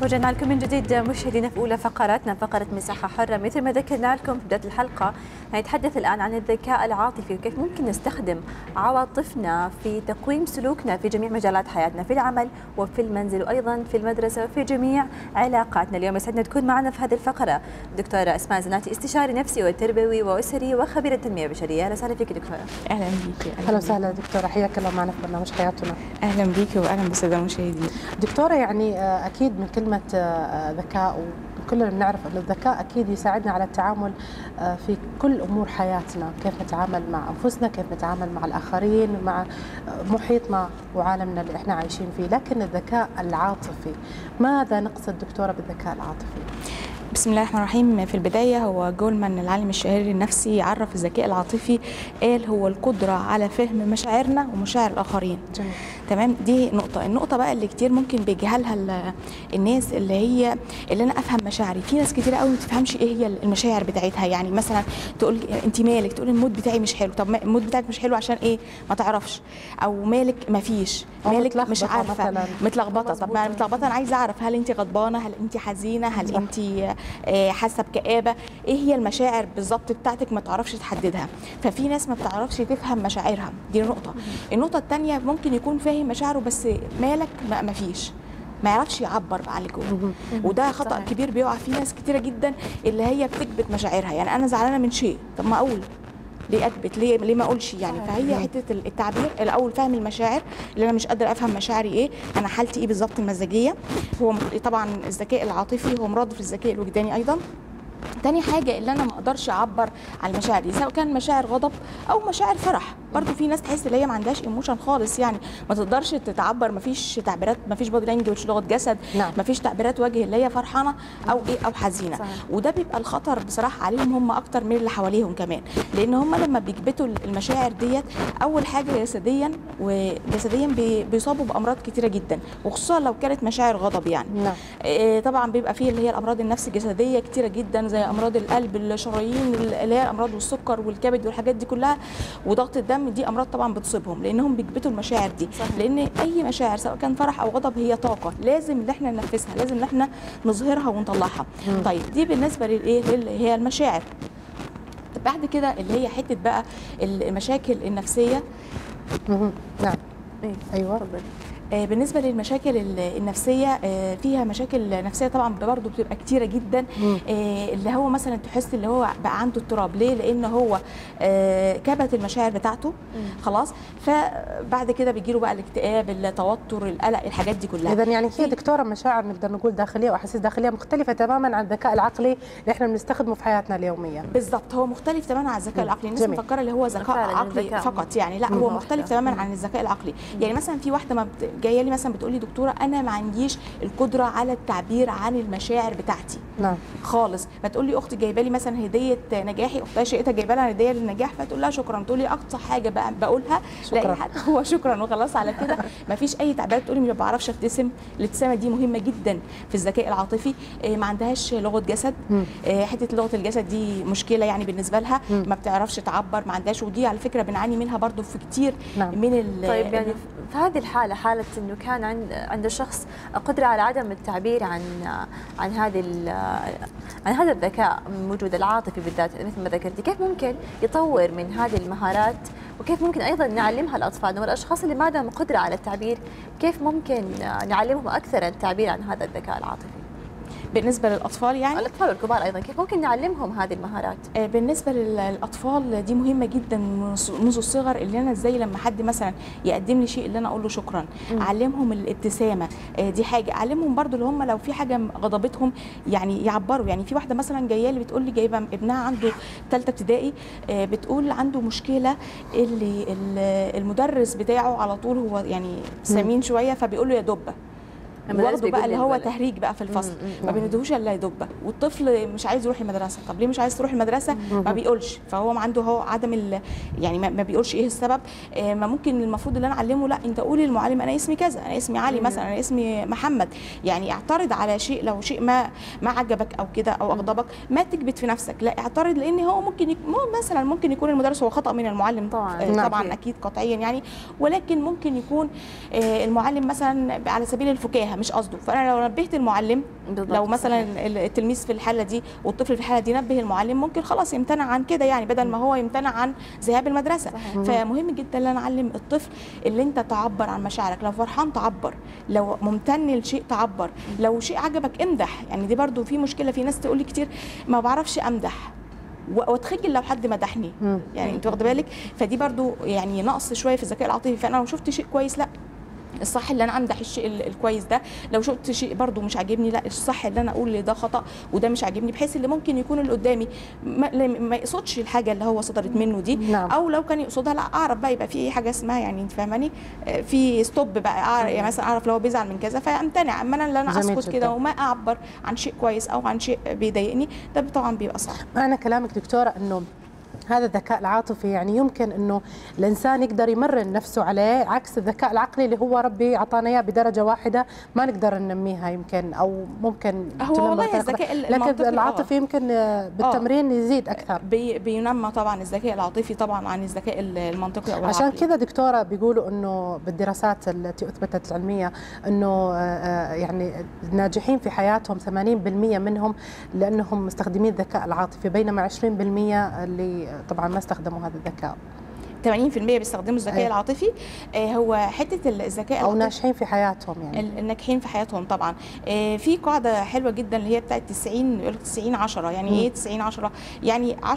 ورجعنا لكم من جديد مشاهدينا في اولى فقراتنا فقره مساحه حره مثل ما ذكرنا لكم في بدايه الحلقه نتحدث الان عن الذكاء العاطفي وكيف ممكن نستخدم عواطفنا في تقويم سلوكنا في جميع مجالات حياتنا في العمل وفي المنزل وايضا في المدرسه وفي جميع علاقاتنا اليوم يسعدنا تكون معنا في هذه الفقره دكتوره اسماء زناتي استشاري نفسي وتربوي واسري وخبيره تنميه بشريه اهلا وسهلا فيك دكتوره اهلا بيكي اهلا وسهلا دكتوره حياك الله معنا في برنامج حياتنا اهلا بيكي واهلا بالساده المشاهدين دكتوره يعني آه، اكيد من كلمه آه، ذكاء وكلنا بنعرف ان الذكاء اكيد يساعدنا على التعامل آه، في كل امور حياتنا، كيف نتعامل مع انفسنا، كيف نتعامل مع الاخرين، مع محيطنا وعالمنا اللي احنا عايشين فيه، لكن الذكاء العاطفي، ماذا نقصد دكتوره بالذكاء العاطفي؟ بسم الله الرحمن الرحيم في البداية هو جولمان العالم الشهير النفسي عرف الذكاء العاطفي قال هو القدرة على فهم مشاعرنا ومشاعر الآخرين جميل. تمام دي نقطة النقطة بقى اللي كتير ممكن بيجهلها ال- الناس اللي هي اللي أنا أفهم مشاعري في ناس كتير قوي ما تفهمش إيه هي المشاعر بتاعتها يعني مثلا تقول أنت مالك تقول المود بتاعي مش حلو طب ما المود بتاعك مش حلو عشان إيه ما تعرفش أو مالك ما فيش أو مالك مش متلخبطة عارفة مثلاً. متلخبطة طب ما أنا مظبوط. متلخبطة أنا عايزة أعرف هل أنت غضبانة هل أنت حزينة هل صح. أنت آه، حاسه بكآبه ايه هي المشاعر بالظبط بتاعتك ما تعرفش تحددها ففي ناس ما بتعرفش تفهم مشاعرها دي نقطه النقطه الثانيه ممكن يكون فاهم مشاعره بس مالك ما ما فيش ما يعرفش يعبر بقى اللي جوه وده خطا صحيح. كبير بيقع فيه ناس كتيره جدا اللي هي بتكبت مشاعرها يعني انا زعلانه من شيء طب ما اقول ليه اكبت ليه ليه ما اقولش يعني فهي حته التعبير الاول فهم المشاعر اللي انا مش قادره افهم مشاعري ايه انا حالتي ايه بالظبط المزاجيه هو م- طبعا الذكاء العاطفي هو مرادف للذكاء الوجداني ايضا تاني حاجة اللي أنا ما أقدرش أعبر عن مشاعري سواء كان مشاعر غضب أو مشاعر فرح برضو في ناس تحس ان هي ما عندهاش ايموشن خالص يعني ما تقدرش تتعبر ما فيش تعبيرات ما فيش بودي لانجوج لغة جسد نعم. ما فيش تعبيرات وجه اللي هي فرحانة أو إيه أو حزينة صحيح. وده بيبقى الخطر بصراحة عليهم هم أكتر من اللي حواليهم كمان لأن هم لما بيكبتوا المشاعر ديت أول حاجة جسديا وجسديا بي- بيصابوا بأمراض كتيرة جدا وخصوصا لو كانت مشاعر غضب يعني نعم آه، طبعا بيبقى فيه اللي هي الامراض النفس الجسديه كتيره جدا زي امراض القلب الشرايين اللي هي الامراض والسكر والكبد والحاجات دي كلها وضغط الدم دي امراض طبعا بتصيبهم لانهم بيكبتوا المشاعر دي صحيح. لان اي مشاعر سواء كان فرح او غضب هي طاقه لازم ان احنا ننفذها لازم ان احنا نظهرها ونطلعها مم. طيب دي بالنسبه للايه اللي هي المشاعر بعد كده اللي هي حته بقى المشاكل النفسيه مهم. نعم إيه، ايوه تفضلي. آه، بالنسبه للمشاكل ال- النفسيه آه، فيها مشاكل نفسيه طبعا برضه بتبقى كتيره جدا مم. آه، اللي هو مثلا تحس اللي هو بقى عنده اضطراب ليه لان هو آه، كبت المشاعر بتاعته خلاص فبعد كده بيجي له بقى الاكتئاب التوتر القلق الحاجات دي كلها اذا يعني هي في- دكتوره مشاعر نقدر نقول داخليه واحاسيس داخليه مختلفه تماما عن الذكاء العقلي اللي احنا بنستخدمه في حياتنا اليوميه بالظبط هو مختلف تماما عن الذكاء مم. العقلي الناس جميل. مفكره اللي هو ذكاء فعلاً عقلي الذكاء فقط يعني لا مم. هو واحدة. مختلف تماما مم. عن الذكاء العقلي يعني مثلا في واحده ما بت... جايه لي مثلا بتقول لي دكتوره انا ما عنديش القدره على التعبير عن المشاعر بتاعتي نعم خالص فتقول لي اختي جايبه لي مثلا هديه نجاحي اختها شقتها جايبه لها هديه للنجاح فتقول لها شكرا تقول لي اقصى حاجه بقى بقولها شكراً. لا حد هو شكرا وخلاص على كده ما فيش اي تعبيرات تقولي ما بعرفش ابتسم الابتسامه دي مهمه جدا في الذكاء العاطفي إيه، ما عندهاش لغه جسد مم. إيه، حته لغه الجسد دي مشكله يعني بالنسبه لها مم. ما بتعرفش تعبر ما عندهاش ودي على فكره بنعاني منها برضو في كتير نعم. من ال طيب يعني في هذه الحالة حالة انه كان عند عند الشخص قدرة على عدم التعبير عن عن هذه ال- عن هذا الذكاء الموجود العاطفي بالذات مثل ما ذكرتي، كيف ممكن يطور من هذه المهارات وكيف ممكن ايضا نعلمها لاطفالنا والاشخاص اللي ما عندهم قدرة على التعبير، كيف ممكن نعلمهم اكثر التعبير عن هذا الذكاء العاطفي؟ بالنسبه للاطفال يعني الاطفال والكبار ايضا، كيف ممكن نعلمهم هذه المهارات؟ آه، بالنسبه للاطفال دي مهمه جدا منذ منذ الصغر اللي انا ازاي لما حد مثلا يقدم لي شيء اللي انا اقول له شكرا مم. اعلمهم الابتسامه آه، دي حاجه اعلمهم برضو اللي هم لو في حاجه غضبتهم يعني يعبروا يعني في واحده مثلا جايه لي بتقول لي جايبه ابنها عنده ثالثه ابتدائي آه، بتقول عنده مشكله اللي ال- المدرس بتاعه على طول هو يعني سمين شويه فبيقول له يا دبه المدرس واخده بيقول بقى اللي هو للولد. تهريج بقى في الفصل مم، مم، ما مم. بندهوش الا يدبه والطفل مش عايز يروح المدرسه طب ليه مش عايز تروح المدرسه ما بيقولش فهو ما عنده هو عدم ال... يعني ما ما بيقولش ايه السبب آه، ما ممكن المفروض اللي انا اعلمه لا انت قولي للمعلم انا اسمي كذا انا اسمي علي مم. مثلا انا اسمي محمد يعني اعترض على شيء لو شيء ما ما عجبك او كده او اغضبك ما تكبت في نفسك لا اعترض لان هو ممكن يك... مو- مثلا ممكن يكون المدرس هو خطا من المعلم طبعاً. آه، نعم. طبعا اكيد قطعيا يعني ولكن ممكن يكون آه، المعلم مثلا على سبيل الفكاهه مش قصده فانا لو نبهت المعلم بالضبط، لو مثلا صحيح. ال- التلميذ في الحاله دي والطفل في الحاله دي نبه المعلم ممكن خلاص يمتنع عن كده يعني بدل ما هو يمتنع عن ذهاب المدرسه صحيح. فمهم جدا ان انا اعلم الطفل اللي انت تعبر عن مشاعرك لو فرحان تعبر لو ممتن لشيء تعبر لو شيء عجبك امدح يعني دي برضو في مشكله في ناس تقول لي كتير ما بعرفش امدح و- واتخجل لو حد مدحني مم. يعني انت واخده بالك فدي برضو يعني نقص شويه في الذكاء العاطفي فانا لو شفت شيء كويس لا الصح اللي انا امدح الشيء ال- الكويس ده لو شفت شيء برضو مش عاجبني لا الصح اللي انا اقول ده خطا وده مش عاجبني بحيث اللي ممكن يكون اللي قدامي ما, ما يقصدش الحاجه اللي هو صدرت منه دي نعم. او لو كان يقصدها لا اعرف بقى يبقى في حاجه اسمها يعني انت فاهماني آه، في ستوب بقى أعرف يعني مثلا اعرف لو هو بيزعل من كذا فامتنع اما انا اللي انا جميل اسكت جداً. كده وما اعبر عن شيء كويس او عن شيء بيضايقني ده طبعا بيبقى صعب معنى كلامك دكتورة أنه هذا الذكاء العاطفي يعني يمكن انه الانسان يقدر يمرن نفسه عليه عكس الذكاء العقلي اللي هو ربي اعطانا اياه بدرجه واحده ما نقدر ننميها يمكن او ممكن هو تنمى والله بطريقة- الذكاء لكن المنطقي، آه. العاطفي يمكن آه، بالتمرين يزيد اكثر بي بينمى طبعا الذكاء العاطفي طبعا عن الذكاء المنطقي او عشان العقلي. كذا دكتوره بيقولوا انه بالدراسات التي اثبتت العلميه انه آه، آه، يعني الناجحين في حياتهم 80% منهم لانهم مستخدمين الذكاء العاطفي بينما 20% اللي طبعا ما استخدموا هذا الذكاء 80% بيستخدموا الذكاء أيوة. العاطفي آه، هو حته الذكاء او العاطفي ناجحين في حياتهم يعني ال- الناجحين في حياتهم طبعا آه، في قاعده حلوه جدا اللي هي بتاعت 90 يقول لك 90 10 يعني مم. ايه 90 10 يعني 10%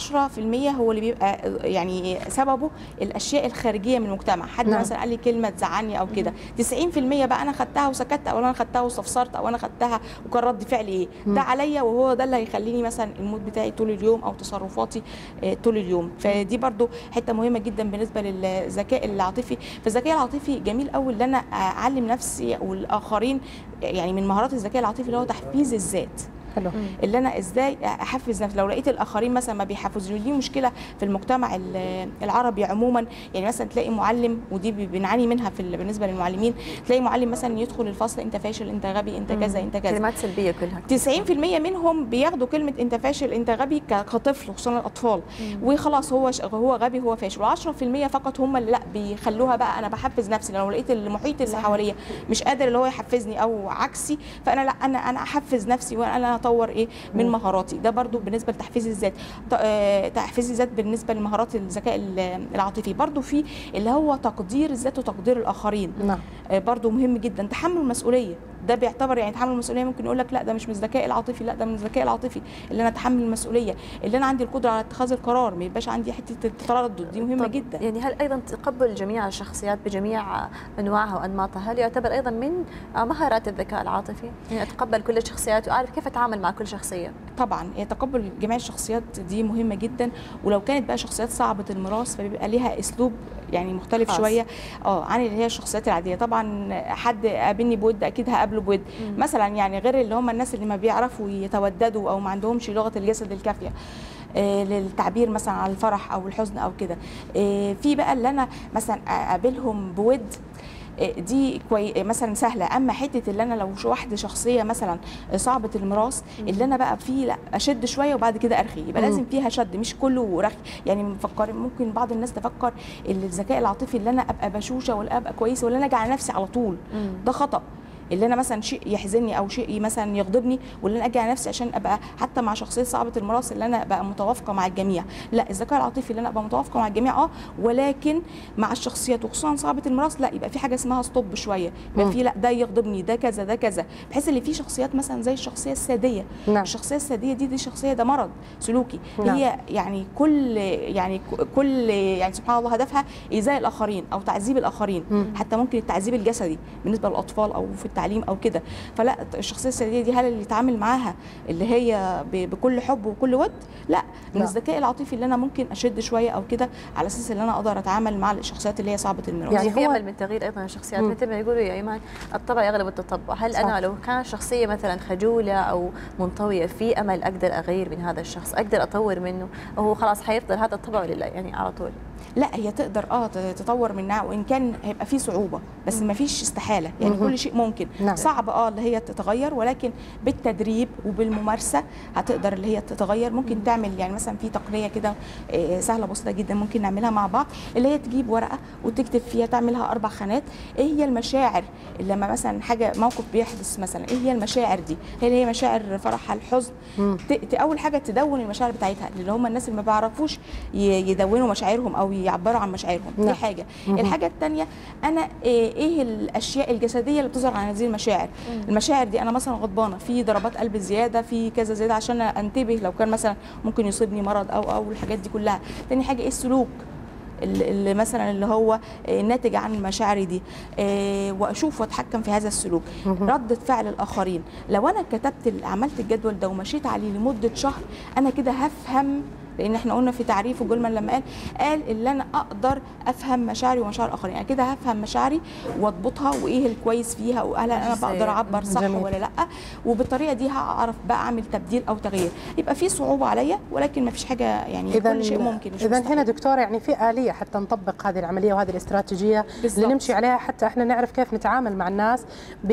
هو اللي بيبقى آه، يعني سببه الاشياء الخارجيه من المجتمع حد نعم. مثلا قال لي كلمه تزعلني او كده 90% بقى انا خدتها وسكت او انا خدتها واستفسرت او انا خدتها وكان رد فعلي ايه مم. ده عليا وهو ده اللي هيخليني مثلا المود بتاعي طول اليوم او تصرفاتي آه، طول اليوم فدي برضو حته مهمه جدا بالنسبه للذكاء العاطفي فالذكاء العاطفي جميل قوي ان انا اعلم نفسي والاخرين يعني من مهارات الذكاء العاطفي اللي هو تحفيز الذات حلو اللي انا ازاي احفز نفسي لو لقيت الاخرين مثلا ما بيحفزوني دي مشكله في المجتمع ال- العربي عموما يعني مثلا تلاقي معلم ودي بي- بنعاني منها في ال- بالنسبه للمعلمين تلاقي معلم مثلا يدخل الفصل انت فاشل انت غبي انت كذا انت كذا كلمات سلبيه كلها 90% منهم بياخدوا كلمه انت فاشل انت غبي ك- كطفل خصوصا الاطفال وخلاص هو ش- هو غبي هو فاشل و10% فقط هم اللي لا بيخلوها بقى انا بحفز نفسي لو لقيت المحيط اللي صحيح. حواليا مش قادر اللي هو يحفزني او عكسي فانا لا انا انا احفز نفسي وانا اطور ايه من مهاراتي ده برضو بالنسبه لتحفيز الذات ط- آه، تحفيز الذات بالنسبه لمهارات الذكاء ال- العاطفي برضو في اللي هو تقدير الذات وتقدير الاخرين نعم آه، برضو مهم جدا تحمل المسؤوليه ده بيعتبر يعني تحمل المسؤوليه ممكن يقول لك لا ده مش من الذكاء العاطفي لا ده من الذكاء العاطفي اللي انا اتحمل المسؤوليه اللي انا عندي القدره على اتخاذ القرار ما يبقاش عندي حته التردد دي مهمه طب جدا يعني هل ايضا تقبل جميع الشخصيات بجميع انواعها وانماطها هل يعتبر ايضا من مهارات الذكاء العاطفي يعني اتقبل كل الشخصيات واعرف كيف اتعامل مع كل شخصيه طبعا هي تقبل جميع الشخصيات دي مهمه جدا ولو كانت بقى شخصيات صعبه المراس فبيبقى ليها اسلوب يعني مختلف خاص. شويه اه عن اللي هي الشخصيات العاديه طبعا حد قابلني بود اكيد هقابله بود مثلا يعني غير اللي هم الناس اللي ما بيعرفوا يتوددوا او ما عندهمش لغه الجسد الكافيه آه، للتعبير مثلا عن الفرح او الحزن او كده آه، في بقى اللي انا مثلا اقابلهم بود آه، دي كوي مثلا سهله اما حته اللي انا لو شو واحده شخصيه مثلا صعبه المراس اللي انا بقى فيه لا اشد شويه وبعد كده ارخي يبقى مم. لازم فيها شد مش كله رخي يعني مفكر ممكن بعض الناس تفكر ان الذكاء العاطفي اللي انا ابقى بشوشه ولا ابقى كويسه ولا انا اجي على نفسي على طول ده خطا اللي انا مثلا شيء يحزنني او شيء مثلا يغضبني واللي انا اجي على نفسي عشان ابقى حتى مع شخصيه صعبه المراس اللي انا ابقى متوافقه مع الجميع لا الذكاء العاطفي اللي انا ابقى متوافقه مع الجميع اه ولكن مع الشخصيات وخصوصا صعبه المراس لا يبقى في حاجه اسمها ستوب شويه مم. يبقى في لا ده يغضبني ده كذا ده كذا بحيث اللي في شخصيات مثلا زي الشخصيه الساديه نعم الشخصيه الساديه دي دي شخصيه ده مرض سلوكي نعم. هي يعني كل يعني ك- كل يعني سبحان الله هدفها ايذاء الاخرين او تعذيب الاخرين مم. حتى ممكن التعذيب الجسدي بالنسبه للاطفال او في التعليم او كده فلا الشخصيه الساديه دي هل اللي يتعامل معاها اللي هي ب- بكل حب وكل ود لا من لا. الذكاء العاطفي اللي انا ممكن اشد شويه او كده على اساس ان انا اقدر اتعامل مع الشخصيات اللي هي صعبه المراس يعني يعني في هو- امل من تغيير ايضا الشخصيات مم. مثل ما يقولوا يا ايمان الطبع يغلب التطبع هل صح. انا لو كانت شخصيه مثلا خجوله او منطويه في امل اقدر اغير من هذا الشخص اقدر اطور منه وهو خلاص حيفضل هذا الطبع ولا لا يعني على طول لا هي تقدر اه ت- تطور منها وان كان هيبقى في صعوبه بس ما فيش استحاله يعني مهم. كل شيء ممكن نعم. صعب اه اللي هي تتغير ولكن بالتدريب وبالممارسه هتقدر اللي هي تتغير ممكن تعمل يعني مثلا في تقنيه كده آه، سهله بسيطه جدا ممكن نعملها مع بعض اللي هي تجيب ورقه وتكتب فيها تعملها اربع خانات ايه هي المشاعر اللي لما مثلا حاجه موقف بيحدث مثلا ايه هي المشاعر دي هل هي مشاعر فرح الحزن مم. ت- ت- اول حاجه تدون المشاعر بتاعتها اللي هم الناس اللي ما بيعرفوش ي- يدونوا مشاعرهم او يعبروا عن مشاعرهم دي نعم. حاجه مهم. الحاجه الثانيه انا ايه إيه الاشياء الجسديه اللي بتظهر عن هذه المشاعر المشاعر دي انا مثلا غضبانه في ضربات قلب زياده في كذا زياده عشان انتبه لو كان مثلا ممكن يصيبني مرض او او الحاجات دي كلها تاني حاجه ايه السلوك اللي اللي مثلا اللي هو آه، ناتج عن المشاعر دي آه، واشوف واتحكم في هذا السلوك مهم. ردة فعل الاخرين لو انا كتبت ال- عملت الجدول ده ومشيت عليه لمده شهر انا كده هفهم لان احنا قلنا في تعريفه جولمان لما قال قال ان انا اقدر افهم مشاعري ومشاعر الاخرين انا كده هفهم مشاعري واضبطها وايه الكويس فيها وهل انا إزاي؟ بقدر اعبر صح جميل. ولا لا وبالطريقه دي هعرف بقى اعمل تبديل او تغيير يبقى في صعوبه عليا ولكن ما فيش حاجه يعني اذا كل شيء ممكن مش اذا هنا مستحيل. دكتوره يعني في اليه حتى نطبق هذه العمليه وهذه الاستراتيجيه بالضبط. اللي نمشي عليها حتى احنا نعرف كيف نتعامل مع الناس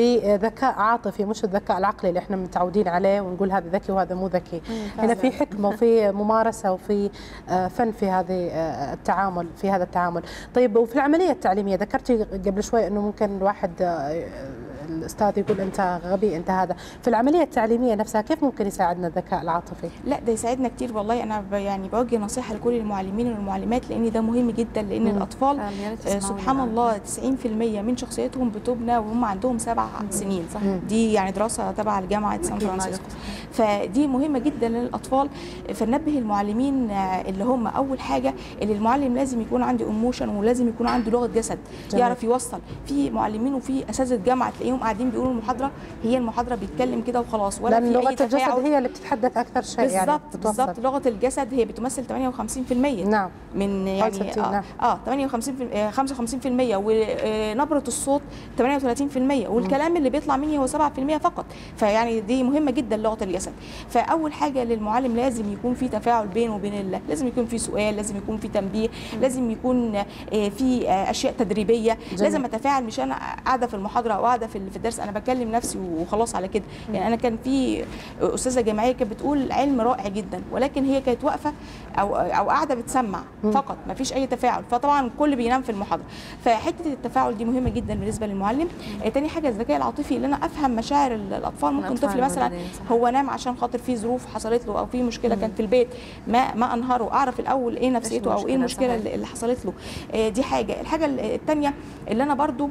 بذكاء عاطفي مش الذكاء العقلي اللي احنا متعودين عليه ونقول هذا ذكي وهذا مو ذكي هنا في حكمه وفي ممارسه وفي آه، فن في هذه آه، التعامل في هذا التعامل طيب وفي العمليه التعليميه ذكرتي قبل شوي انه ممكن الواحد آه، الاستاذ يقول انت غبي انت هذا في العمليه التعليميه نفسها كيف ممكن يساعدنا الذكاء العاطفي لا ده يساعدنا كتير والله انا ب- يعني بوجه نصيحه لكل المعلمين والمعلمات لان ده مهم جدا لان مم. الاطفال فعلا يا ريت آه، تسمعونا سبحان الآن. الله 90% من شخصيتهم بتبنى وهم عندهم سبع سنين صح. دي يعني دراسه تبع جامعه سان أكيد فرانسيسكو معلومة. فدي مهمه جدا للاطفال فننبه المعلمين آه، اللي هم اول حاجه اللي المعلم لازم يكون عنده ايموشن ولازم يكون عنده لغه جسد جميل. يعرف يوصل في معلمين وفي اساتذه جامعه تلاقيهم قاعدين بيقولوا المحاضره هي المحاضره بيتكلم كده وخلاص ولا لان في لغه اي الجسد تفاعل هي اللي بتتحدث اكثر شيء يعني بالظبط بتوصل. بالظبط لغه الجسد هي بتمثل 58% نعم من يعني 65 اه, نعم. آه 58 في آه 55% ونبره الصوت 38% والكلام اللي بيطلع مني هو 7% فقط فيعني دي مهمه جدا لغه الجسد فاول حاجه للمعلم لازم يكون في تفاعل بينه وبين الله لازم يكون في سؤال لازم يكون في تنبيه لازم يكون آه في آه اشياء تدريبيه جميل. لازم اتفاعل مش انا قاعده في المحاضره او قاعده في في الدرس انا بكلم نفسي وخلاص على كده يعني انا كان في استاذه جامعيه كانت بتقول علم رائع جدا ولكن هي كانت واقفه او او قاعده بتسمع مم. فقط ما فيش اي تفاعل فطبعا الكل بينام في المحاضره فحته التفاعل دي مهمه جدا بالنسبه للمعلم آه تاني حاجه الذكاء العاطفي اللي انا افهم مشاعر ال- الاطفال ممكن الأطفال طفل مثلا المولودين، صح. هو نام عشان خاطر في ظروف حصلت له او في مشكله كانت في البيت ما ما انهاره اعرف الاول ايه نفسيته او ايه المشكلة، المشكله صحيح. اللي اللي حصلت له آه دي حاجه الحاجه الثانيه اللي انا برضو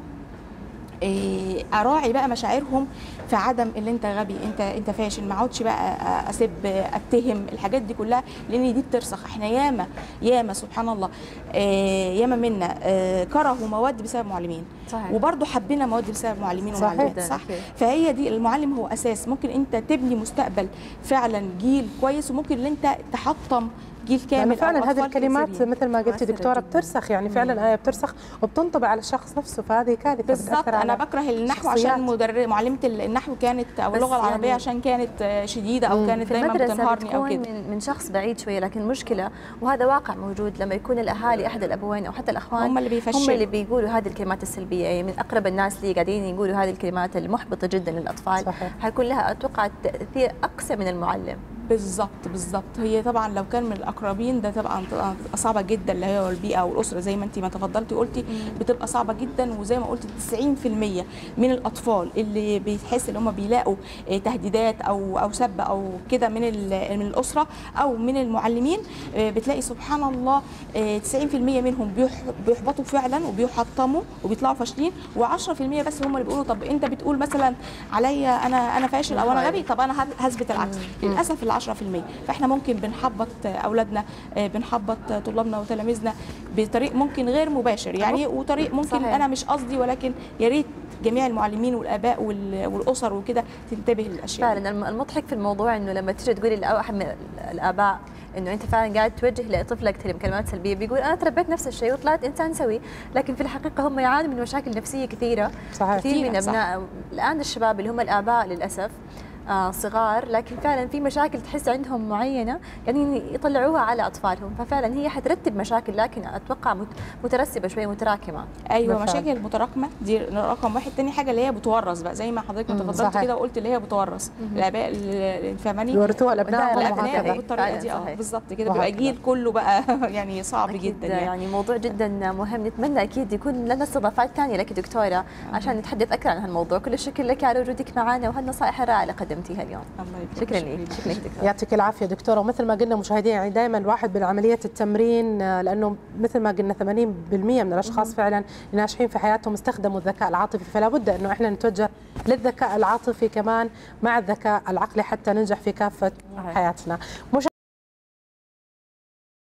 إيه، اراعي بقى مشاعرهم في عدم اللي انت غبي انت انت فاشل ما اقعدش بقى اسب اتهم الحاجات دي كلها لان دي بترسخ احنا ياما ياما سبحان الله إيه، ياما منا إيه، كرهوا مواد بسبب معلمين صحيح. وبرضه حبينا مواد بسبب معلمين صحيح. ومعلمات صح أكيد. فهي دي المعلم هو اساس ممكن انت تبني مستقبل فعلا جيل كويس وممكن ان انت تحطم جيل كامل لانه أو فعلا هذه أطفال الكلمات كثيرين. مثل ما قلتي مؤثرة دكتوره جداً. بترسخ يعني فعلا ايه بترسخ وبتنطبع على الشخص نفسه فهذه كارثه بالظبط بتأثر انا على بكره النحو شخصيات. عشان مدرب معلمه النحو كانت او بس اللغه العربيه يعني عشان كانت آه، شديده او مم. كانت في دايما المدرسة بتنهارني او بتكون كده من, من شخص بعيد شوية لكن المشكلة وهذا واقع موجود لما يكون الأهالي أحد الأبوين أو حتى الأخوان هم اللي بيفشلوا. هم اللي بيقولوا هذه الكلمات السلبية يعني من أقرب الناس اللي قاعدين يقولوا هذه الكلمات المحبطة جدا للأطفال صحيح. حيكون لها أتوقع تأثير أقصى من المعلم بالظبط بالظبط هي طبعا لو كان من الاقربين ده طبعا طبعاً بتبقى صعبه جدا اللي هي البيئه والاسره زي ما انت ما تفضلتي قلتي بتبقى صعبه جدا وزي ما قلت 90% من الاطفال اللي بيتحس ان هم بيلاقوا آه، تهديدات او او سب او كده من ال- من الاسره او من المعلمين آه، بتلاقي سبحان الله آه، 90% منهم بيح- بيحبطوا فعلا وبيحطموا وبيطلعوا فاشلين و10% بس هم اللي بيقولوا طب انت بتقول مثلا عليا انا انا فاشل او انا غبي طب انا هث- هثبت العكس للاسف ال 10% فاحنا ممكن بنحبط اولادنا آه، بنحبط طلابنا وتلاميذنا بطريق ممكن غير مباشر يعني وطريق ممكن صحيح. انا مش قصدي ولكن يا ريت جميع المعلمين والاباء وال- والاسر وكده تنتبه للاشياء دي. فعلا الم- المضحك في الموضوع انه لما تيجي تقولي لاحد من الاباء انه انت فعلا قاعد توجه لطفلك كلم- كلمات سلبيه بيقول انا تربيت نفس الشيء وطلعت انسان سوي لكن في الحقيقه هم يعانوا من مشاكل نفسيه كثيره صحيح كثير من كثيرة، صح. ابناء الان الشباب اللي هم الاباء للاسف آه، صغار لكن فعلا في مشاكل تحس عندهم معينه قاعدين يطلعوها على اطفالهم ففعلا هي حترتب مشاكل لكن اتوقع مت- مترسبه شويه متراكمه ايوه بالفعل. مشاكل متراكمه دي رقم واحد تاني حاجه اللي هي بتورث بقى زي ما حضرتك مم، تفضلت صحيح. كده وقلت اللي هي بتورث الاباء ال- فاهماني يورثوها لابنائهم لا، الابناء وهكذا. بالطريقه فعلاً دي اه صحيح. بالظبط كده بيبقى وهكذا. جيل كله بقى يعني صعب أكيد جدا يعني يعني موضوع جدا مهم نتمنى اكيد يكون لنا استضافات ثانيه لك دكتوره عشان نتحدث اكثر عن هالموضوع كل الشكر لك على وجودك معنا وهالنصائح الرائعه اللي قدمتيها اليوم الله يبارك شكرا فيك. لك شكرا لك دكتوره يعطيك العافيه دكتوره ومثل ما قلنا مشاهدينا يعني دائما الواحد بعمليه التمرين آه، لانه مثل ما قلنا 80% من الاشخاص فعلا ناجحين في حياتهم استخدموا الذكاء العاطفي فلا بد انه احنا نتوجه للذكاء العاطفي كمان مع الذكاء العقلي حتى ننجح في كافه صحيح. حياتنا مش